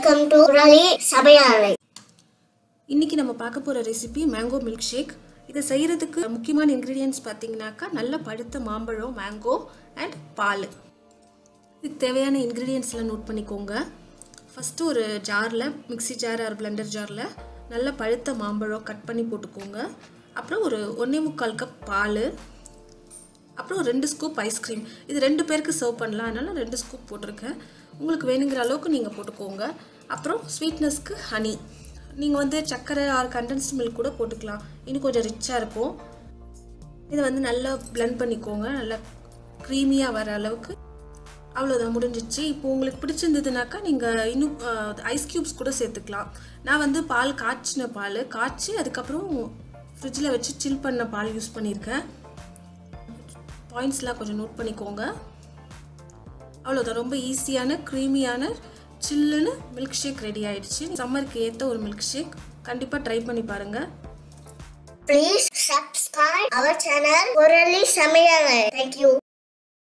welcome to குரலி சபையாரை இன்றைக்கி நம்ம பார்க்க போகிற ரெசிபி மேங்கோ மில்க் ஷேக் இதை செய்கிறதுக்கு முக்கியமான இன்க்ரீடியன்ஸ் பார்த்தீங்கன்னாக்கா நல்ல பழுத்த மாம்பழம் மேங்கோ அண்ட் பால் இதுக்கு தேவையான இன்க்ரீடியன்ஸ்லாம் நோட் பண்ணிக்கோங்க ஃபஸ்ட்டு ஒரு ஜாரில் மிக்ஸி ஜார் ஒரு பிளெண்டர் ஜாரில் நல்ல பழுத்த மாம்பழம் கட் பண்ணி போட்டுக்கோங்க அப்புறம் ஒரு ஒன்றே முக்கால் கப் பால் அப்புறம் ஒரு ரெண்டு ஸ்கூப் ஐஸ்கிரீம் இது ரெண்டு பேருக்கு சர்வ் பண்ணலாம் அதனால் ரெண்டு ஸ்கூப் போட்டிருக்கேன் உங்களுக்கு வேணுங்கிற அளவுக்கு நீங்கள் போட்டுக்கோங்க அப்புறம் ஸ்வீட்னஸ்க்கு ஹனி நீங்கள் வந்து சர்க்கரை ஆர் கண்டென்ஸ்ட் மில்க் கூட போட்டுக்கலாம் இன்னும் கொஞ்சம் ரிச்சாக இருக்கும் இதை வந்து நல்லா பிளெண்ட் பண்ணிக்கோங்க நல்லா க்ரீமியாக வர அளவுக்கு அவ்வளோதான் முடிஞ்சிச்சு இப்போ உங்களுக்கு பிடிச்சிருந்ததுனாக்கா நீங்கள் இன்னும் ஐஸ் க்யூப்ஸ் கூட சேர்த்துக்கலாம் நான் வந்து பால் காய்ச்சின பால் காய்ச்சி அதுக்கப்புறம் ஃப்ரிட்ஜில் வச்சு சில் பண்ண பால் யூஸ் பண்ணியிருக்கேன் பாயிண்ட்ஸ்லாம் கொஞ்சம் நோட் பண்ணிக்கோங்க அவ்வளோதான் ரொம்ப ஈஸியான க்ரீமியான சில்லுன்னு மில்க் ஷேக் ரெடி ஆயிடுச்சு சம்மருக்கு ஏற்ற ஒரு மில்க் ஷேக் கண்டிப்பாக ட்ரை பண்ணி பாருங்கள் ப்ளீஸ் சப்ஸ்கிரைப் அவர் சேனல் குரலி சமையலை தேங்க்யூ